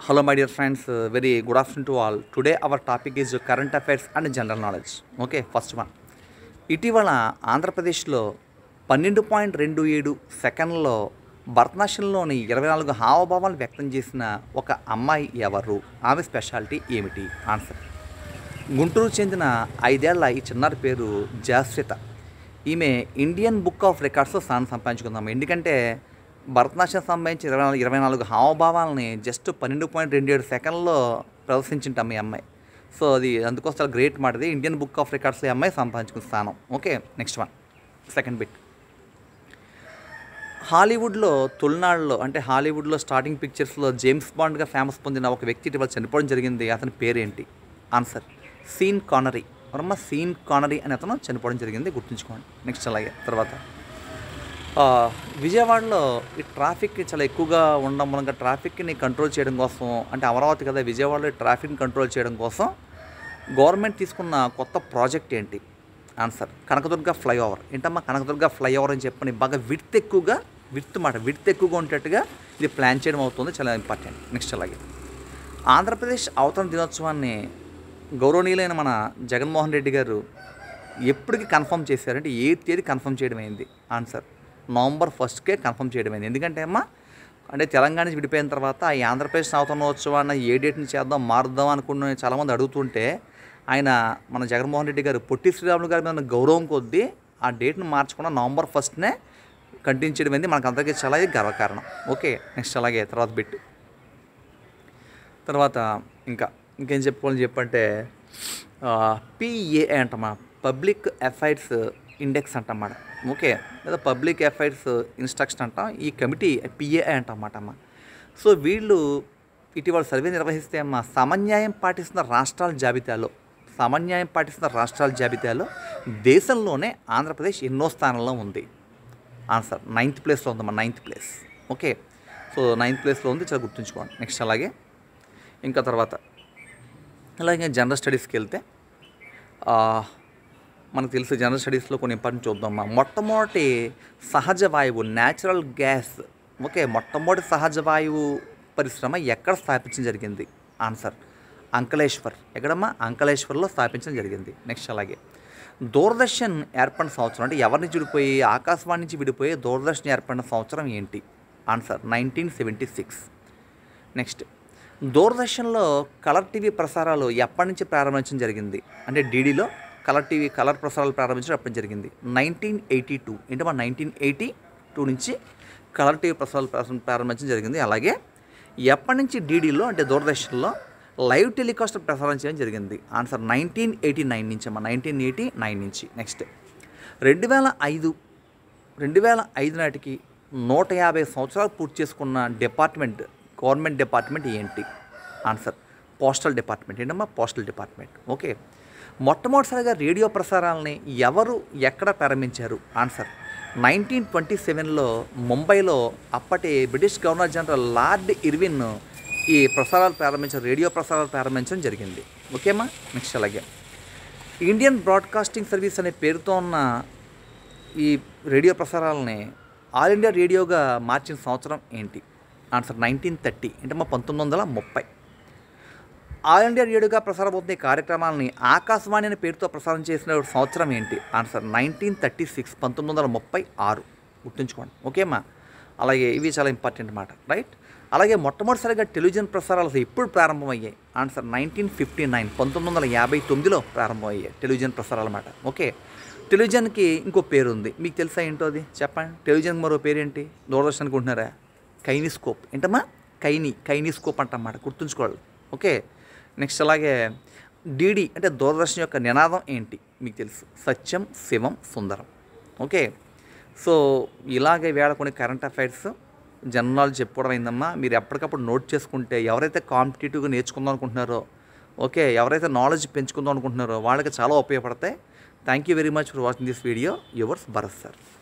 Hello, my dear friends. Uh, very good afternoon to all. Today, our topic is current affairs and general knowledge. Okay, first one. ఇటీవల ఆంధ్రప్రదేశ్లో పన్నెండు point రెండు ఏడు సెకండ్లో భరతనాట్యంలోని ఇరవై నాలుగు హావభావాలు వ్యక్తం చేసిన ఒక అమ్మాయి ఎవరు ఆమె స్పెషాలిటీ ఏమిటి ఆన్సర్ గుంటూరు చెందిన ఐదేళ్ల ఈ చిన్నారి పేరు జాస్విత ఈమె ఇండియన్ బుక్ ఆఫ్ రికార్డ్స్లో స్థానం సంపాదించుకుందాం ఎందుకంటే భరతనాట్యం సంబంధించి ఇరవై నాలుగు ఇరవై నాలుగు హావభావాలని జస్ట్ పన్నెండు పాయింట్ రెండు ఏడు సెకండ్లో ప్రదర్శించింటాం ఈ అమ్మాయి సో అది అందుకోసం చాలా గ్రేట్ మాటది ఇండియన్ బుక్ ఆఫ్ రికార్డ్స్లో ఈ అమ్మాయి సంపాదించుకున్న స్థానం okay next one second bit హాలీవుడ్లో తొలినాడులో అంటే హాలీవుడ్లో స్టార్టింగ్ పిక్చర్స్లో జేమ్స్ బాండ్గా ఫేమస్ పొందిన ఒక వ్యక్తి ఇటీవల చనిపోవడం జరిగింది అతని పేరేంటి ఆన్సర్ సీన్ కానరీ మరమ్మ సీన్ కానరీ అని అతను చనిపోవడం జరిగింది గుర్తుంచుకోండి నెక్స్ట్ అలాగే తర్వాత ఆ, విజయవాడలో ఈ ట్రాఫిక్ చాలా ఎక్కువగా ఉండడం మూలంగా ట్రాఫిక్ని కంట్రోల్ చేయడం కోసం అంటే అమరావతి కదా విజయవాడలో ఈ ట్రాఫిక్ని కంట్రోల్ చేయడం కోసం గవర్నమెంట్ తీసుకున్న కొత్త ప్రాజెక్ట్ ఏంటి ఆన్సర్ కనకదుర్గ ఫ్లైఓవర్ ఏంటమ్మా కనకదుర్గ ఫ్లైఓవర్ అని చెప్పని బాగా విడ్త్ ఎక్కువగా విడ్త్ మాట విడ్త్ ఎక్కువగా ఉండేట్టుగా ఇది ప్లాన్ చేయడం అవుతుంది చాలా ఇంపార్టెంట్ నెక్స్ట్ అలాగే ఆంధ్రప్రదేశ్ అవతరణ దినోత్సవాన్ని గౌరవనీయులైన మన జగన్మోహన్ రెడ్డి గారు ఎప్పటికి కన్ఫర్మ్ చేశారంటే ఏ తేదీ కన్ఫర్మ్ చేయడం అయింది ఆన్సర్ నవంబర్ ఫస్ట్కే కన్ఫర్మ్ చేయడం అయింది ఎందుకంటే అమ్మా అంటే తెలంగాణ నుంచి విడిపోయిన తర్వాత ఈ ఆంధ్రప్రదేశ్ నవతరణోత్సవాన్ని ఏ డేట్ని చేద్దాం మారుద్దాం అనుకున్న చాలామంది అడుగుతుంటే ఆయన మన జగన్మోహన్ రెడ్డి గారు పొట్టి శ్రీరాములు గారి మీద ఉన్న గౌరవం కొద్దీ ఆ డేట్ని మార్చకుండా నవంబర్ ఫస్ట్నే కంటిన్యూ చేయడం అనేది మనకు అందరికీ చాలా గర్వకారణం ఓకే నెక్స్ట్ అలాగే తర్వాత బిట్ తర్వాత ఇంకా ఇంకేం చెప్పుకోవాలని చెప్పంటే పిఏ అంటమ్మా పబ్లిక్ అఫైర్స్ ఇండెక్స్ అంటమాట ఓకే లేదా పబ్లిక్ అఫైర్స్ ఇన్స్ట్రక్షన్ అంటాం ఈ కమిటీ పిఏఐ అంటమాట అమ్మ సో వీళ్ళు ఇటీవల సర్వే నిర్వహిస్తే అమ్మ సమన్యాయం పాటిస్తున్న రాష్ట్రాల జాబితాలో సమన్యాయం పాటిస్తున్న రాష్ట్రాల జాబితాలో దేశంలోనే ఆంధ్రప్రదేశ్ ఎన్నో స్థానంలో ఉంది ఆన్సర్ నైన్త్ ప్లేస్లో ఉందమ్మా ninth place okay so ninth ప్లేస్లో ఉంది చాలా గుర్తుంచుకోండి నెక్స్ట్ అలాగే ఇంకా తర్వాత అలాగే జనరల్ స్టడీస్కి వెళ్తే ఆ, మనకు తెలుసు జనరల్ స్టడీస్లో కొన్ని ఇంపార్టెంట్ చూద్దామా మొట్టమొదటి సహజ వాయువు న్యాచురల్ గ్యాస్ ఓకే మొట్టమొదటి సహజ వాయువు పరిశ్రమ ఎక్కడ స్థాపించడం జరిగింది ఆన్సర్ అంకలేశ్వర్ ఎక్కడమ్మా అంకలేశ్వర్లో స్థాపించడం జరిగింది నెక్స్ట్ అలాగే దూరదర్శన్ ఏర్పడిన సంవత్సరం అంటే ఎవరి నుంచి విడిపోయి ఆకాశవాణి నుంచి విడిపోయి దూరదర్శన్ ఏర్పడిన సంవత్సరం ఏంటి answer nineteen seventy six next దూరదర్శన్లో కలర్ టీవీ ప్రసారాలు ఎప్పటి నుంచి ప్రారంభించడం జరిగింది అంటే డీడీలో కలర్ టీవీ కలర్ ప్రసారాలు ప్రారంభించడం ఎప్పటి జరిగింది నైన్టీన్ ఎయిటీ టూ ఏంటమ్మా నైన్టీన్ ఎయిటీ టూ నుంచి కలర్ టీవీ ప్రసారాలు ప్రారం- ప్రారంభించడం జరిగింది అలాగే ఎప్పటి నుంచి డీడీలో అంటే దూరదర్శన్లో లైవ్ టెలికాస్ట్ ప్రసారం చేయడం జరిగింది ఆన్సర్ నైన్టీన్ ఎయిటీ నైన్ నుంచి అమ్మా నైన్టీన్ ఎయిటీ నైన్ నుంచి నెక్స్ట్ రెండు వేల ఐదు రెండు వేల ఐదు నాటికి నూట యాభై సంవత్సరాలు పూర్తి చేసుకున్న డిపార్ట్మెంట్ గవర్నమెంట్ డిపార్ట్మెంట్ ఏంటి ఆన్సర్ పోస్టల్ డిపార్ట్మెంట్ ఏంటమ్మా పోస్టల్ డిపార్ట్మెంట్ ఓకే మొట్టమొదటిసారిగా రేడియో ప్రసారాలని ఎవరు ఎక్కడ ప్రారంభించారు ఆన్సర్ నైన్టీన్ ట్వంటీ సెవెన్లో ముంబైలో అప్పటి British governor general lord Irwin ఈ ప్రసారాలు ప్రారంభించిన రేడియో ప్రసారాలు ప్రారంభించడం జరిగింది ఓకేమ్మా నెక్స్ట్ అలాగే ఇండియన్ బ్రాడ్కాస్టింగ్ సర్వీస్ అనే పేరుతో ఉన్న ఈ రేడియో ప్రసారాలని ఆల్ ఇండియా రేడియోగా మార్చిన సంవత్సరం ఏంటి ఆన్సర్ నైన్టీన్ థర్టీ అంటే మా పంతొమ్మిది వందల ముప్పై ఆల్ ఇండియా రేడియోగా ప్రసారమవుతున్న ఈ కార్యక్రమాలని ఆకాశవాణి అనే పేరుతో ప్రసారం చేసిన సంవత్సరం ఏంటి ఆన్సర్ నైన్టీన్ థర్టీ సిక్స్ పంతొమ్మిది వందల ముప్పై ఆరు గుర్తుంచుకోండి ఓకేమ్మా అలాగే ఇవి చాలా ఇంపార్టెంట్ మాట రైట్ అలాగే మొట్టమొదటిసారిగా టెలివిజన్ ప్రసారాలు అసలు ఎప్పుడు ప్రారంభమయ్యాయి ఆన్సర్ నైన్టీన్ ఫిఫ్టీ నైన్ పంతొమ్మిది వందల యాభై తొమ్మిదిలో ప్రారంభమయ్యాయి టెలివిజన్ ప్రసారాలు అన్నమాట ఓకే టెలివిజన్కి ఇంకో పేరు ఉంది మీకు తెలుసా ఏంటో అది చెప్పండి టెలివిజన్ మరో పేరేంటి దూరదర్శన్ అనుకుంటున్నారా కైనిస్కోప్ ఏంటమ్మా కైని కైనిస్కోప్ అంటన్నమాట గుర్తుంచుకోవాలి ఓకే నెక్స్ట్ అలాగే డీడీ అంటే దూరదర్శన్ యొక్క నినాదం ఏంటి మీకు తెలుసు సత్యం శివం సుందరం ఓకే సో ఇలాగే వేళ కొన్ని కరెంట్ అఫైర్స్ జనరల్ చెప్పుకోవడం అయిందమ్మా మీరు ఎప్పటికప్పుడు నోట్ చేసుకుంటే ఎవరైతే కాంపిటేటివ్గా నేర్చుకుందాం అనుకుంటున్నారో ఓకే ఎవరైతే నాలెడ్జ్ పెంచుకుందాం అనుకుంటున్నారో వాళ్ళకి చాలా ఉపయోగపడతాయి thank you very much for watching this video yours Bharath sir